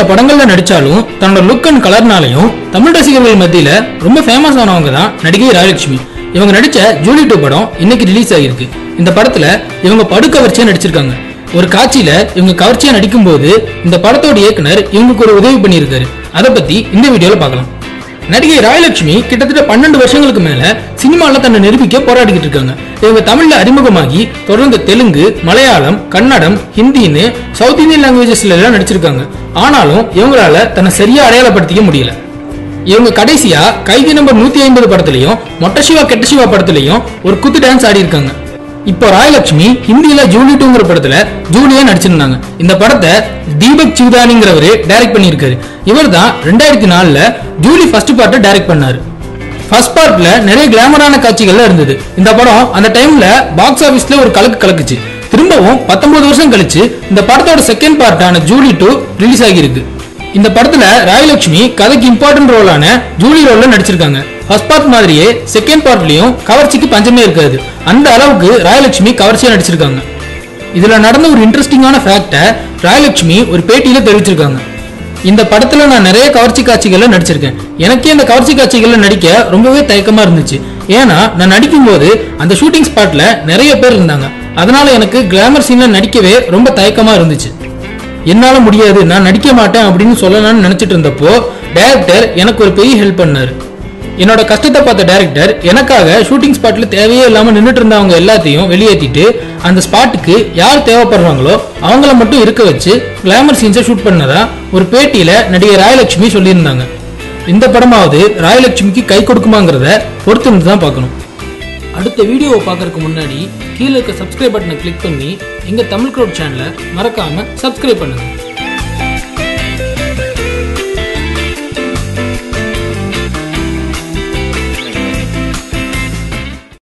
சில படங்கள்ல நடிச்சாலும் தன்னோட லுக் அண்ட் கலர்னாலையும் தமிழ் ரசிகர்கள் மத்தியில ரொம்ப ஃபேமஸ் ஆனவங்க தான் நடிகை ராஜலட்சுமி இவங்க நடிச்ச ஜூலி டூ படம் இன்னைக்கு ரிலீஸ் ஆகிருக்கு இந்த படத்துல இவங்க படுக்கவர்ச்சியா நடிச்சிருக்காங்க ஒரு காட்சியில இவங்க கவர்ச்சியா நடிக்கும்போது இந்த படத்தோட இயக்குனர் இவங்களுக்கு ஒரு உதவி பண்ணியிருக்காரு அதை பத்தி இந்த வீடியோல பார்க்கலாம் நடிகை ராயலட்சுமி கிட்டத்தட்ட பன்னெண்டு வருஷங்களுக்கு மேல சினிமால தன்னை நிரூபிக்க போராடிக்கிட்டு இருக்காங்க இவங்க தமிழ்ல அறிமுகமாகி தொடர்ந்து தெலுங்கு மலையாளம் கன்னடம் ஹிந்தின்னு சவுத் இந்தியன் லாங்குவேஜஸ்ல எல்லாம் நடிச்சிருக்காங்க ஆனாலும் இவங்களால தன்னை சரியா அடையாளப்படுத்திக்க முடியல இவங்க கடைசியா கைதி நம்பர் நூத்தி ஐம்பது படத்துலயும் மொட்டை சிவா கெட்ட சிவா படத்துலயும் ஒரு குத்து டான்ஸ் ஆடி இருக்காங்க இப்போ ராயலட்சுமி ஹிந்தியில ஜூலி டூங்கிற படத்துல ஜூலியா நடிச்சிருந்தாங்க இந்த படத்தை தீபக் சிவதானிங்கிறவரு டைரக்ட் பண்ணியிருக்காரு இவர் தான் ரெண்டாயிரத்தி நாலுல ஜூலி ஃபர்ஸ்ட் பார்ட்டை டைரக்ட் பண்ணாரு ஃபர்ஸ்ட் பார்ட்ல நிறைய கிளாமரான காட்சிகள்லாம் இருந்தது இந்த படம் அந்த டைம்ல பாக்ஸ் ஆபீஸ்ல ஒரு கலக்கு கலக்குச்சு திரும்பவும் 19 வருஷம் கழிச்சு இந்த படத்தோட செகண்ட் பார்ட்டான ஜூலி டூ ரிலீஸ் ஆகியிருக்கு இந்த படத்துல ராயலட்சுமி கதைக்கு இம்பார்ட்டன்ட் ரோலான ஜூலி ரோல்ல நடிச்சிருக்காங்க ஃபர்ஸ்ட் பார்ட் மாதிரியே செகண்ட் பார்ட்லயும் கவர்ச்சிக்கு பஞ்சமே இருக்காது அந்த அளவுக்கு ராயலட்சுமி கவர்ச்சியா நடிச்சிருக்காங்க இதுல நடந்த ஒரு இன்ட்ரெஸ்டிங்கான ஃபேக்டை ராயலட்சுமி ஒரு பேட்டியில தெரிவிச்சிருக்காங்க இந்த படத்துல நான் நிறைய கவர்ச்சி காட்சிகள்ல நடிச்சிருக்கேன் எனக்கே இந்த கவர்ச்சி காட்சிகள்ல நடிக்க ரொம்பவே தயக்கமா இருந்துச்சு ஏன்னா நான் நடிக்கும்போது அந்த ஷூட்டிங் ஸ்பாட்ல நிறைய பேர் இருந்தாங்க அதனால எனக்கு கிளாமர் சீன்ல நடிக்கவே ரொம்ப தயக்கமா இருந்துச்சு என்னால முடியாது நான் நடிக்க மாட்டேன் அப்படின்னு சொல்லலாம்னு நினைச்சிட்டு இருந்தப்போ டைரக்டர் எனக்கு ஒரு பெரிய ஹெல்ப் பண்ணாரு என்னோட கஷ்டத்தை பார்த்த டைரக்டர் எனக்காக ஷூட்டிங் ஸ்பாட்ல தேவையே இல்லாம நின்றுட்டு இருந்தவங்க எல்லாத்தையும் வெளியேற்றிட்டு அந்த ஸ்பாட்டுக்கு யார் தேவைப்படுறாங்களோ அவங்கள மட்டும் இருக்க வச்சு கிளாமர் சீன்ஸை ஷூட் பண்ணதா ஒரு பேட்டியில நடிகை ராயலட்சுமி சொல்லியிருந்தாங்க இந்த படமாவது ராயலட்சுமிக்கு கை கொடுக்குமாங்கிறத பொறுத்து தான் பார்க்கணும் அடுத்த வீடியோவை பார்க்கறதுக்கு முன்னாடி கீழே இருக்க சப்ஸ்கிரைப் பட்டனை கிளிக் பண்ணி எங்க தமிழ் க்ரௌட் சேனலை மறக்காம சப்ஸ்கிரைப் பண்ணுங்க